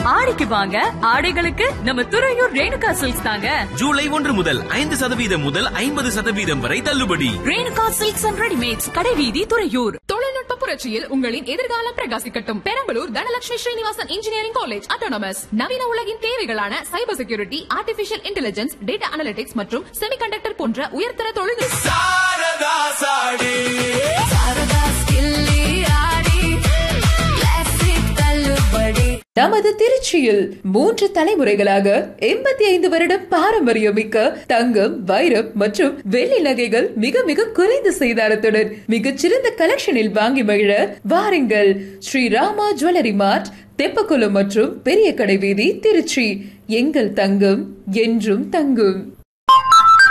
ஆடிக்கு வாங்க ஆடைகளுக்கு நம்ம துறையூர் ரேணுகா சில்க்ஸ் தாங்க ஜூலை ஒன்று முதல் ஐந்து சதவீதம் முதல் ஐம்பது சதவீதம் வரை தள்ளுபடி ரேணுகா சில்க்ஸ் அண்ட் ரெடிமேட்ஸ் கடைவீதி துறையூர் தொழில்நுட்ப புரட்சியில் உங்களின் எதிர்காலம் பிரகாசிக்கட்டும் Perambalur Dhanalakshmi Srinivasan engineering college autonomous நவீன உலகின் தேவைகளான cyber security artificial intelligence data analytics மற்றும் செமிகண்டக்டர் போன்ற உயர்தர தொழில்நுட்ப நமது திருச்சியில் மூன்று தலைமுறைகளாக எண்பத்தி ஐந்து வருடம் பாரம்பரியமிக்க தங்கம் வைரம் மற்றும் வெள்ளி நகைகள் மிக மிக குறைந்த செய்தாரத்துடன் மிகச்சிறந்த கலெக்ஷனில் வாங்கி மகிழ வாருங்கள் ஸ்ரீ ராமா ஜுவல்லரி மார்ட் தெப்பக்குளம் மற்றும் பெரிய கடை வீதி திருச்சி எங்கள் தங்கம் என்றும் தங்கும்